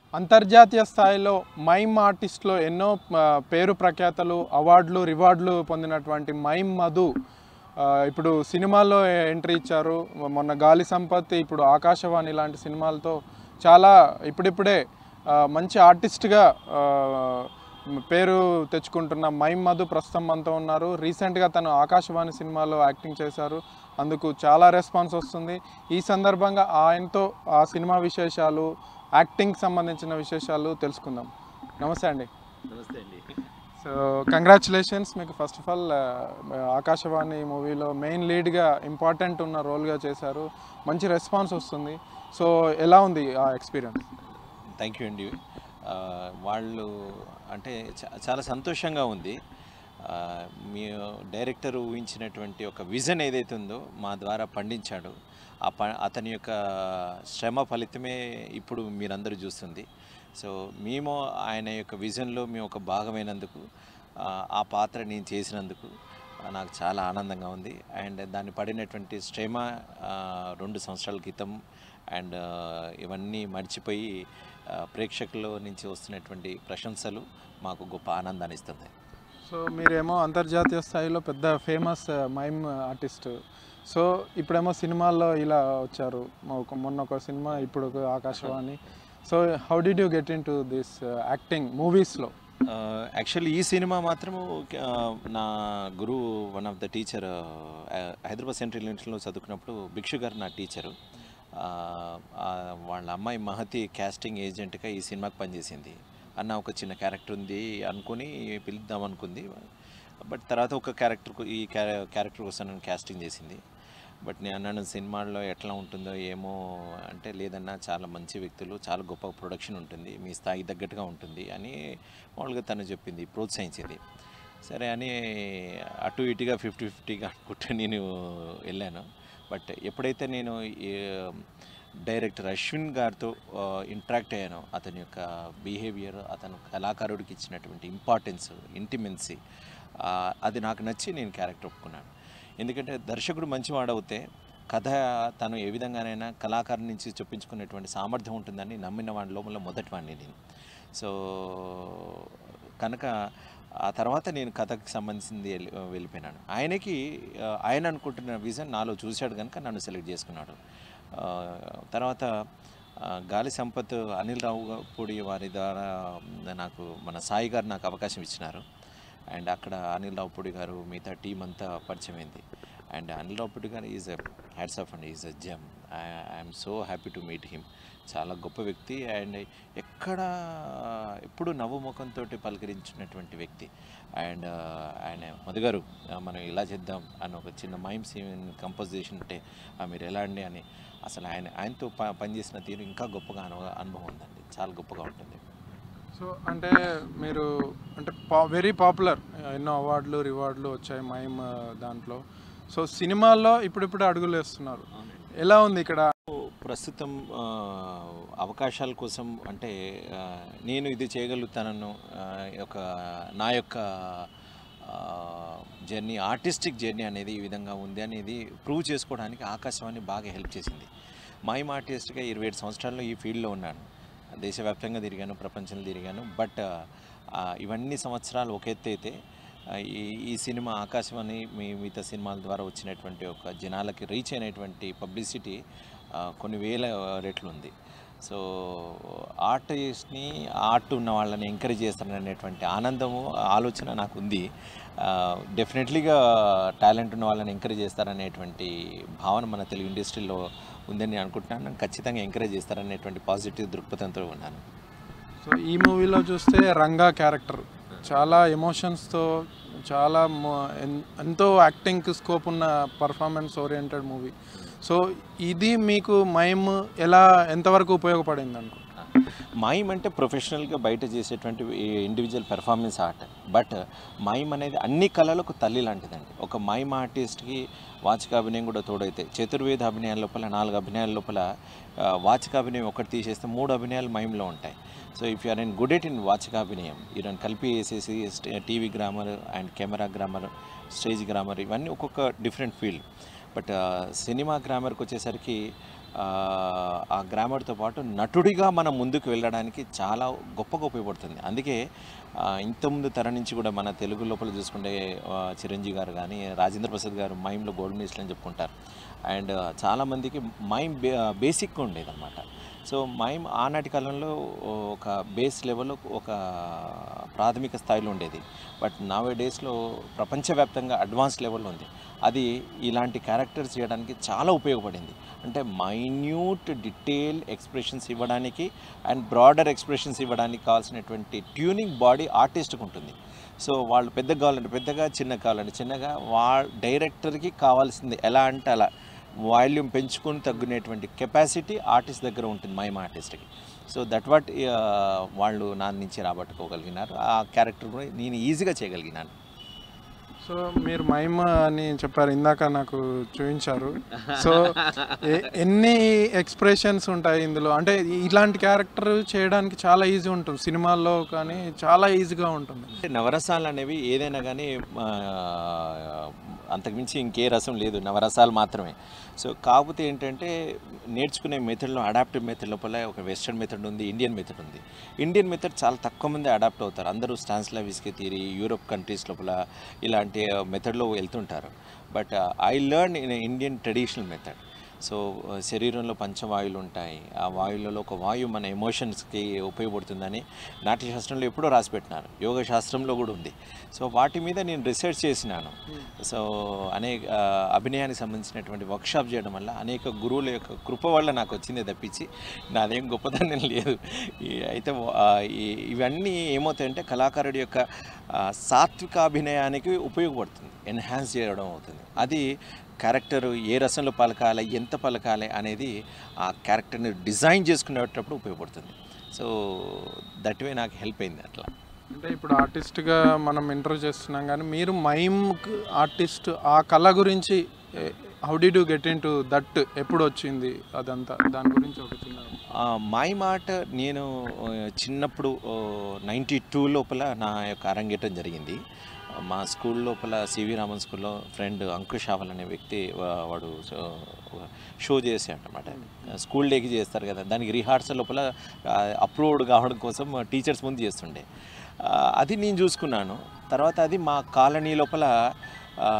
అంతర్జాతీయ స్థాయిలో మైమ్ ఆర్టిస్ట్లో ఎన్నో ఆ, పేరు ప్రఖ్యాతలు అవార్డులు రివార్డులు పొందినటువంటి మైమ్ మధు ఆ, ఇప్పుడు సినిమాల్లో ఎంట్రీ ఇచ్చారు మొన్న గాలి సంపత్ ఇప్పుడు ఆకాశవాణి లాంటి సినిమాలతో చాలా ఇప్పుడిప్పుడే ఆ, మంచి ఆర్టిస్ట్గా ఆ, పేరు తెచ్చుకుంటున్న మైమ్ మధు ప్రస్తుతం మనతో ఉన్నారు రీసెంట్గా తను ఆకాశవాణి సినిమాలో యాక్టింగ్ చేశారు అందుకు చాలా రెస్పాన్స్ వస్తుంది ఈ సందర్భంగా ఆయనతో ఆ సినిమా విశేషాలు యాక్టింగ్ సంబంధించిన విశేషాలు తెలుసుకుందాం నమస్తే అండి నమస్తే అండి సో కంగ్రాచులేషన్స్ మీకు ఫస్ట్ ఆఫ్ ఆల్ ఆకాశవాణి మూవీలో మెయిన్ లీడ్గా ఇంపార్టెంట్ ఉన్న రోల్గా చేశారు మంచి రెస్పాన్స్ వస్తుంది సో ఎలా ఉంది ఆ ఎక్స్పీరియన్స్ థ్యాంక్ యూ అండి ఆ, వాళ్ళు అంటే చా- చాలా సంతోషంగా ఉంది ఆ, మీ డైరెక్టర్ ఊహించినటువంటి ఒక విజన్ ఏదైతే ఉందో మా ద్వారా పండించాడు ఆ ప అతని యొక్క శ్రమ ఫలితమే ఇప్పుడు మీరందరూ చూస్తుంది సో మేము ఆయన యొక్క విజన్లో మేము ఒక భాగమైనందుకు ఆ, ఆ పాత్ర నేను చేసినందుకు ఆ, నాకు చాలా ఆనందంగా ఉంది అండ్ దాన్ని పడినటువంటి శ్రమ ఆ, రెండు సంవత్సరాల క్రితం అండ్ ఇవన్నీ మర్చిపోయి ఆ, ప్రేక్షకుల నుంచి వస్తున్నటువంటి ప్రశంసలు మాకు గొప్ప ఆనందాన్ని ఇస్తుంది సో మీరేమో అంతర్జాతీయ స్థాయిలో పెద్ద ఫేమస్ మైమ్ ఆర్టిస్ట్ సో ఇప్పుడేమో సినిమాల్లో ఇలా వచ్చారు ఒక- మొన్న ఒక సినిమా ఇప్పుడు ఒక Akashavani so how did you get in to this acting మూవీస్లో యాక్చువల్లీ ఈ సినిమా మాత్రము ఆ, నా గురువు one of the teacher Hyderabad central యూనివర్సిటీలో చదువుకున్నప్పుడు భిక్షు గారు నా టీచరు ఆ, ఆ, వాళ్ళ అమ్మాయి మహతి క్యాస్టింగ్ ఏజెంట్గా ఈ సినిమాకి పనిచేసింది అన్న ఒక చిన్న క్యారెక్టర్ ఉంది అనుకుని పిలుద్దాం అనుకుంది బట్ తర్వాత ఒక క్యారెక్టర్ ఈ క్యారెక్టర్ కోసం నన్ను క్యాస్టింగ్ చేసింది బట్ నేను అన్నాను సినిమాల్లో ఎట్లా ఉంటుందో ఏమో అంటే లేదన్నా చాలా మంచి వ్యక్తులు చాలా గొప్ప ప్రొడక్షన్ ఉంటుంది మీ స్థాయి తగ్గట్టుగా ఉంటుంది అని మామూలుగా తను చెప్పింది ప్రోత్సహించింది సరే అని అటు ఇటుగా ఫిఫ్టీ ఫిఫ్టీగా అనుకుంటే నేను వెళ్ళాను బట్ ఎప్పుడైతే నేను ఈ డైరెక్టర్ అశ్విన్ గారితో ఇంటరాక్ట్ అయ్యానో అతని యొక్క బిహేవియర్ అతను కళాకారుడికి ఇచ్చినటువంటి ఇంపార్టెన్స్ ఇంటిమెన్సీ అది నాకు నచ్చి నేను క్యారెక్టర్ ఒప్పుకున్నాను ఎందుకంటే దర్శకుడు మంచివాడవుతే కథ తను ఏ విధంగానైనా కళాకారు నుంచి చొప్పించుకునేటువంటి సామర్థ్యం ఉంటుందని నమ్మిన వాడి లోపల మొదటి వాడిని నేను సో కనుక ఆ తర్వాత నేను కథకు సంబంధించింది వెళ్ళి- వెళ్ళిపోయినాను ఆయనకి ఆ, ఆయన అనుకుంటున్న విజన్ నాలో చూశాడు కనుక నన్ను సెలెక్ట్ చేసుకున్నాడు ఆ, తర్వాత ఆ, గాలి సంపత్ అనిల్ రావు పూడి వారి ద్వారా నాకు మన సాయి గారు నాకు అవకాశం ఇచ్చినారు అండ్ అక్కడ అనిల్ రావుపూడి గారు మిగతా టీం అంతా పరిచయం అయింది and Anil Ravipudi garu is hats off and is a gem I'm so happy to meet him చాలా గొప్ప వ్యక్తి అండ్ ఎక్కడ ఎప్పుడు నవ్వు ముఖంతో పలకరించినటువంటి వ్యక్తి అండ్ ఆయన మధు గారు ఆ, మనం ఇలా చేద్దాం అని ఒక చిన్న మైమ్ సీన్ కంపోజ్ చేసి ఉంటే "ఆ, మీరు ఎలా అండి అని అసలు ఆయన ఆయనతో ప పనిచేసిన తీరు ఇంకా గొప్పగా అనుభవ అనుభవం ఉందండి చాలా గొప్పగా ఉంటుంది సో అంటే మీరు అంటే పా వెరీ పాపులర్ ఎన్నో అవార్డులు రివార్డులు వచ్చాయి మైమ్ ఆ, దాంట్లో సో సినిమాల్లో ఇప్పుడిప్పుడు అడుగులు వేస్తున్నారు ఎలా ఉంది ఇక్కడ ప్రస్తుతం ఆ, అవకాశాల కోసం అంటే ఆ, నేను ఇది చేయగలుగుతానను ఆ, ఒక నా యొక్క జర్నీ ఆర్టిస్టిక్ జర్నీ అనేది ఈ విధంగా ఉంది అనేది ప్రూవ్ చేసుకోవడానికి ఆకాశవాణి బాగా హెల్ప్ చేసింది మైమ్ ఆర్టిస్ట్గా ఇరవై ఏడు సంవత్సరాల్లో ఈ ఫీల్డ్లో ఉన్నాను దేశవ్యాప్తంగా తిరిగాను ప్రపంచంలో తిరిగాను బట్ ఆ, ఇవన్నీ సంవత్సరాలు ఒక ఎత్తు అయితే ఆ, ఈ ఈ సినిమా ఆకాశవాణి మీ మిగతా సినిమాల ద్వారా వచ్చినటువంటి ఒక జనాలకి రీచ్ అయినటువంటి పబ్లిసిటీ ఆ, కొన్ని వేల రెట్లు ఉంది సో ఆర్టిస్ట్ని ఆర్ట్ ఉన్న వాళ్ళని ఎంకరేజ్ చేస్తారనేటువంటి ఆనందము ఆలోచన నాకు ఉంది డెఫినెట్లీగా టాలెంట్ ఉన్న వాళ్ళని ఎంకరేజ్ చేస్తారనేటువంటి భావన మన తెలుగు ఇండస్ట్రీలో ఉందని నేను అనుకుంటున్నాను ఖచ్చితంగా ఎంకరేజ్ చేస్తారనేటువంటి పాజిటివ్ దృక్పథంతో ఉన్నాను సో ఈ మూవీలో చూస్తే రంగా క్యారెక్టర్ చాలా ఎమోషన్స్తో చాలా mo- ఎన్- ఎంతో యాక్టింగ్కి స్కోప్ ఉన్న పర్ఫార్మెన్స్ ఓరియంటెడ్ మూవీ సో ఇది మీకు మైమ్ ఎలా ఎంతవరకు ఉపయోగపడింది అనుకో మైమ్ అంటే ప్రొఫెషనల్గా బయట చేసేటువంటి individual performance art but mime అనేది అన్ని కళలకు తల్లి లాంటిదండి ఒక మైమ్ ఆర్టిస్ట్కి వాచిక అభినయం కూడా తోడైతే చతుర్వేద అభినయాల లోపల నాలుగు అభినయాల లోపల ఆ, వాచిక అభినయం ఒకటి తీసేస్తే మూడు అభినయాలు మైమ్లో ఉంటాయి so if you are in good at in వాచిక అభినయం ఈ రెండు కలిపి వేసేసి TV grammar and camera grammar stage grammar ఇవన్నీ ఒక్కొక్క డిఫరెంట్ ఫీల్డ్ బట్ సినిమా గ్రామర్కి వచ్చేసరికి ఆ, ఆ గ్రామర్తో పాటు నటుడిగా మనం ముందుకు వెళ్ళడానికి చాలా గొప్పగా ఉపయోగపడుతుంది అందుకే ఆ, ఇంతకుముందు తరం నుంచి కూడా మన తెలుగు లోపల చూసుకుంటే ఆ, చిరంజీవి గారు కానీ రాజేంద్ర ప్రసాద్ గారు మైమ్లో గోల్డ్ మెడల్ అని చెప్పుకుంటారు అండ్ చాలామందికి మైమ్ బే బేసిక్గా ఉండేది అనమాట సో మైమ్ ఆనాటి కాలంలో ఒక బేస్ లెవెల్లో ఒక ప్రాథమిక స్థాయిలో ఉండేది బట్ నావే డేస్లో ప్రపంచవ్యాప్తంగా అడ్వాన్స్ లెవెల్లో ఉంది అది ఇలాంటి క్యారెక్టర్స్ చేయడానికి చాలా ఉపయోగపడింది అంటే మైన్యూట్ డీటెయిల్ ఎక్స్ప్రెషన్స్ ఇవ్వడానికి అండ్ బ్రాడర్ ఎక్స్ప్రెషన్స్ ఇవ్వడానికి కావాల్సినటువంటి ట్యూనింగ్ బాడీ ఆర్టిస్ట్కి ఉంటుంది సో వాళ్ళు పెద్దగా కావాలంటే పెద్దగా చిన్నగా కావాలంటే చిన్నగా వా డైరెక్టర్కి కావాల్సింది ఎలా అంటే అలా వాల్యూమ్ పెంచుకొని తగ్గునేటువంటి కెపాసిటీ ఆర్టిస్ట్ దగ్గర ఉంటుంది మైమ్ ఆర్టిస్ట్కి సో దట్ వాట్ వాళ్ళు నా నుంచి రాబట్టుకోగలిగినారు ఆ క్యారెక్టర్ కూడా నేను ఈజీగా చేయగలిగినాను సో మీరు మైమ్ అని చెప్పారు ఇందాక నాకు చూపించారు సో ఎ- ఎన్ని ఎక్స్ప్రెషన్స్ ఉంటాయి ఇందులో అంటే ఇలాంటి క్యారెక్టర్ చేయడానికి చాలా ఈజీ ఉంటుంది సినిమాల్లో కానీ చాలా ఈజీగా ఉంటుంది అంటే నవరసాలు అనేవి ఏదైనా కానీ ఆ, అంతకుమించి ఇంకే రసం లేదు నవరసాలు మాత్రమే సో కాకపోతే ఏంటంటే నేర్చుకునే మెథడ్లో అడాప్టివ్ మెథడ్ లోపల ఒక వెస్ట్రన్ మెథడ్ ఉంది ఇండియన్ మెథడ్ ఉంది ఇండియన్ మెథడ్ చాలా తక్కువ మంది అడాప్ట్ అవుతారు అందరూ స్టాన్స్లా విస్కే తీరి యూరోప్ కంట్రీస్ లోపల ఇలాంటి మెథడ్లో వెళ్తుంటారు but I learn in Indian traditional method so శరీరంలో పంచవాయువులు ఉంటాయి ఆ వాయువులలో ఒక వాయువు మన ఎమోషన్స్కి ఉపయోగపడుతుందని నాట్యశాస్త్రంలో ఎప్పుడో రాసి పెట్టినారు యోగ శాస్త్రంలో కూడా ఉంది సో వాటి మీద నేను రీసెర్చ్ చేసినాను సో అనేక ఆ, అభినయానికి సంబంధించినటువంటి వర్క్షాప్ చేయడం వల్ల అనేక గురువుల యొక్క కృప వల్ల నాకు వచ్చిందే తప్పించి నాదేం గొప్పదనం లేదు ఈ- అయితే ఆ, ఈ- ఇవన్నీ ఏమవుతాయంటే కళాకారుడి యొక్క ఆ, సాత్విక అభినయానికి ఉపయోగపడుతుంది ఎన్హాన్స్ చేయడం అవుతుంది అది క్యారెక్టర్ ఏ రసంలో పలకాలి ఎంత పలకాలి అనేది ఆ క్యారెక్టర్ని డిజైన్ చేసుకునేటప్పుడు ఉపయోగపడుతుంది సో దట్ వే నాకు హెల్ప్ అయింది అట్లా అంటే ఇప్పుడు ఆర్టిస్ట్గా మనం ఇంటర్వ్యూ చేస్తున్నాం కానీ మీరు మైమ్ ఆర్టిస్ట్ ఆ కళ గురించి how did you get in to that ఎప్పుడు వచ్చింది అదంతా దాని గురించి ఒక చిన్న ఆ, మై మాట నేను ఆ, చిన్నప్పుడు నైంటీ టూ లోపల నా యొక్క అరంగేటం జరిగింది మా స్కూల్ లోపల సివి రామన్ స్కూల్లో ఫ్రెండ్ అంకుష్ ఆవల్ అనే వ్యక్తి వా- వాడు షో చేసాడు అనమాట స్కూల్ డేకి చేస్తారు కదా దానికి రిహార్సల్ లోపల అప్రూవ్డ్ కావడం కోసం టీచర్స్ ముందు చేస్తుండే ఆ, అది నేను చూసుకున్నాను తర్వాత అది మా కాలనీ లోపల ఆ,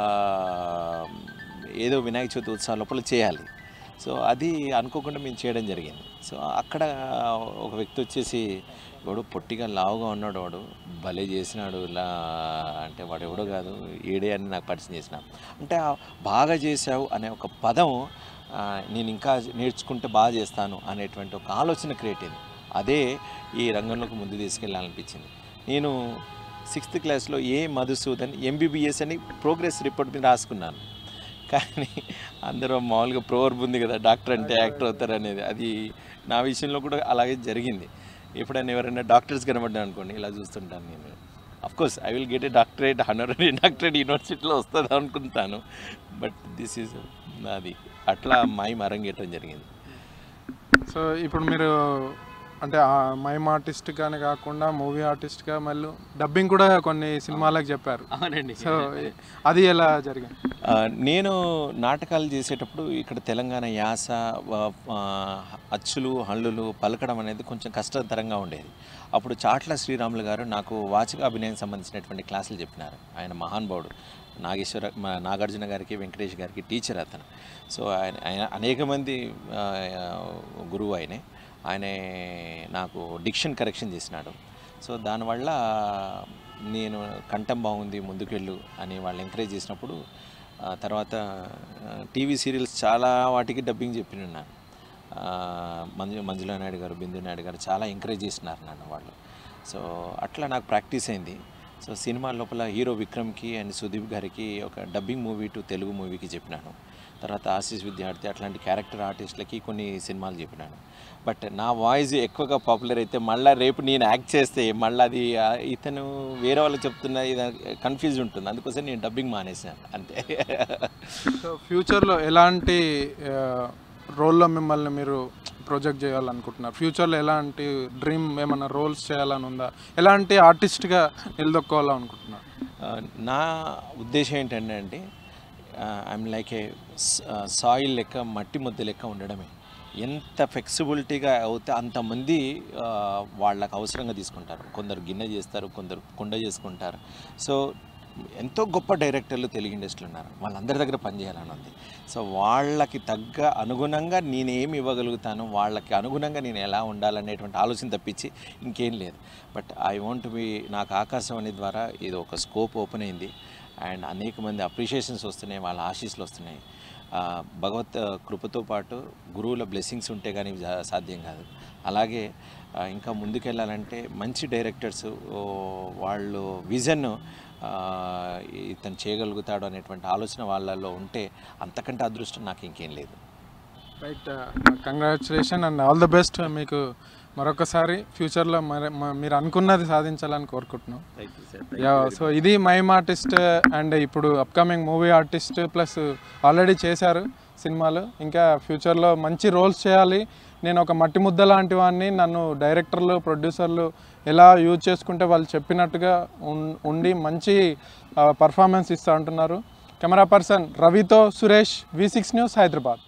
ఏదో వినాయక చవితి ఉత్సవం లోపల చేయాలి సో అది అనుకోకుండా మేము చేయడం జరిగింది సో అక్కడ ఒక వ్యక్తి వచ్చేసి వాడు పొట్టిగా లావుగా ఉన్నాడు వాడు భలే చేసినాడు ఇలా అంటే వాడు ఎవడో కాదు ఏడే అని నాకు పరిచయం చేసిన అంటే ఆ బాగా చేశావు అనే ఒక పదం ఆ, నేను ఇంకా నేర్చుకుంటే బాగా చేస్తాను అనేటువంటి ఒక ఆలోచన క్రియేట్ అయింది అదే ఈ రంగంలోకి ముందు తీసుకెళ్ళాలనిపించింది నేను సిక్స్త్ క్లాస్లో ఏ మధుసూదన్ ఎంబీబీఎస్ అని ప్రోగ్రెస్ రిపోర్ట్ మీద రాసుకున్నాను కానీ అందరూ మామూలుగా ప్రోవర్బ్ ఉంది కదా డాక్టర్ అంటే యాక్టర్ అవుతారు అనేది అది నా విషయంలో కూడా అలాగే జరిగింది ఎప్పుడైనా ఎవరైనా డాక్టర్స్ కనబడ్డా అనుకోండి ఇలా చూస్తుంటాను నేను of course I will get a doctorate honorary doctorate యూనివర్సిటీలో వస్తుంది అనుకుంటాను బట్ దిస్ ఈజ్ అది అట్లా మై అరంగేయటం జరిగింది సో ఇప్పుడు మీరు అంటే ఆ మైమ్ ఆర్టిస్ట్గానే కాకుండా మూవీ ఆర్టిస్ట్గా మళ్ళీ డబ్బింగ్ కూడా కొన్ని సినిమాలకు చెప్పారు అవునండి సో అది ఎలా జరిగింది ఆ, నేను నాటకాలు చేసేటప్పుడు ఇక్కడ తెలంగాణ యాస ఆ, ఆ, అచ్చులు హల్లులు పలకడం అనేది కొంచెం కష్టతరంగా ఉండేది అప్పుడు చాట్ల శ్రీరాములు గారు నాకు వాచక అభినయం సంబంధించినటువంటి క్లాసులు చెప్పినారు ఆయన మహానుభావుడు నాగేశ్వర మా నాగార్జున గారికి వెంకటేష్ గారికి టీచర్ అతను సో ఆయన ఆయన అనేక మంది ఆ, గురువు ఆయనే ఆయనే నాకు డిక్షన్ కరెక్షన్ చేసినాడు సో దానివల్ల నేను కంఠం బాగుంది ముందుకెళ్ళు అని వాళ్ళు ఎంకరేజ్ చేసినప్పుడు ఆ తర్వాత టీవీ సీరియల్స్ చాలా వాటికి డబ్బింగ్ చెప్పినున్నాను ఆ, మంజు మంజులా నాయుడు గారు బిందు నాయుడు గారు చాలా ఎంకరేజ్ చేసినారు నన్ను వాళ్ళు సో అట్లా నాకు ప్రాక్టీస్ అయింది సో సినిమా లోపల హీరో విక్రమ్కి అండ్ సుదీప్ గారికి ఒక డబ్బింగ్ మూవీ టు తెలుగు మూవీకి చెప్పినాను తర్వాత ఆశీస్ విద్యార్థి అట్లాంటి క్యారెక్టర్ ఆర్టిస్టులకి కొన్ని సినిమాలు చెప్పినాను బట్ నా వాయిస్ ఎక్కువగా పాపులర్ అయితే మళ్ళీ రేపు నేను యాక్ట్ చేస్తే మళ్ళీ అది ఆ, ఇతను వేరే వాళ్ళు చెప్తున్న ఇది కన్ఫ్యూజ్ ఉంటుంది అందుకోసం నేను డబ్బింగ్ మానేసాను అంతే సో ఫ్యూచర్లో ఎలాంటి రోల్లో మిమ్మల్ని మీరు ప్రొజెక్ట్ చేయాలనుకుంటున్నారు ఫ్యూచర్లో ఎలాంటి డ్రీమ్ ఏమైనా రోల్స్ చేయాలని ఉందా ఎలాంటి ఆర్టిస్ట్గా నిలదొక్కోవాలనుకుంటున్నారు ఆ, నా ఉద్దేశం ఏంటంటే అండి ఐఎమ్ లైక్ ఏ సాయిల్ లెక్క మట్టి ముద్ద లెక్క ఉండడమే ఎంత ఫ్లెక్సిబిలిటీగా అవుతే అంతమంది ఆ, వాళ్ళకి అవసరంగా తీసుకుంటారు కొందరు గిన్నె చేస్తారు కొందరు కుండ చేసుకుంటారు సో ఎంతో గొప్ప డైరెక్టర్లు తెలుగు ఇండస్ట్రీలో ఉన్నారు వాళ్ళందరి దగ్గర పనిచేయాలని ఉంది సో వాళ్ళకి తగ్గ అనుగుణంగా నేను ఏమి ఇవ్వగలుగుతాను వాళ్ళకి అనుగుణంగా నేను ఎలా ఉండాలనేటువంటి ఆలోచన తప్పించి ఇంకేం లేదు బట్ ఐ వాంట్ బి నాకు ఆకాశవాణి ద్వారా ఇది ఒక స్కోప్ ఓపెన్ అయింది అండ్ అనేక మంది అప్రిషియేషన్స్ వస్తున్నాయి వాళ్ళ ఆశీస్సులు వస్తున్నాయి ఆ, భగవత్ ఆ, కృపతో పాటు గురువుల బ్లెస్సింగ్స్ ఉంటే కానీ ఇవి జా- సాధ్యం కాదు అలాగే ఆ, ఇంకా ముందుకెళ్ళాలంటే మంచి డైరెక్టర్స్ వాళ్ళు విజన్ ఇతను చేయగలుగుతాడు అనేటువంటి ఆలోచన వాళ్ళలో ఉంటే అంతకంటే అదృష్టం నాకు ఇంకేం లేదు right congratulation and all the best మీకు మరొకసారి ఫ్యూచర్లో మరి మ- మీరు అనుకున్నది సాధించాలని కోరుకుంటున్నాం thank you sir yeah so ఇది మైమ్ ఆర్టిస్ట్ అండ్ ఇప్పుడు upcoming movie artist plus already చేశారు సినిమాలు ఇంకా ఫ్యూచర్లో మంచి రోల్స్ చేయాలి నేను ఒక మట్టి ముద్ద లాంటి వాడిని నన్ను డైరెక్టర్లు ప్రొడ్యూసర్లు ఎలా యూజ్ చేసుకుంటే వాళ్ళు చెప్పినట్టుగా ఉన్- ఉండి మంచి పర్ఫార్మెన్స్ ఇస్తూ అంటున్నారు కెమెరా పర్సన్ రవితో Suresh V six news Hyderabad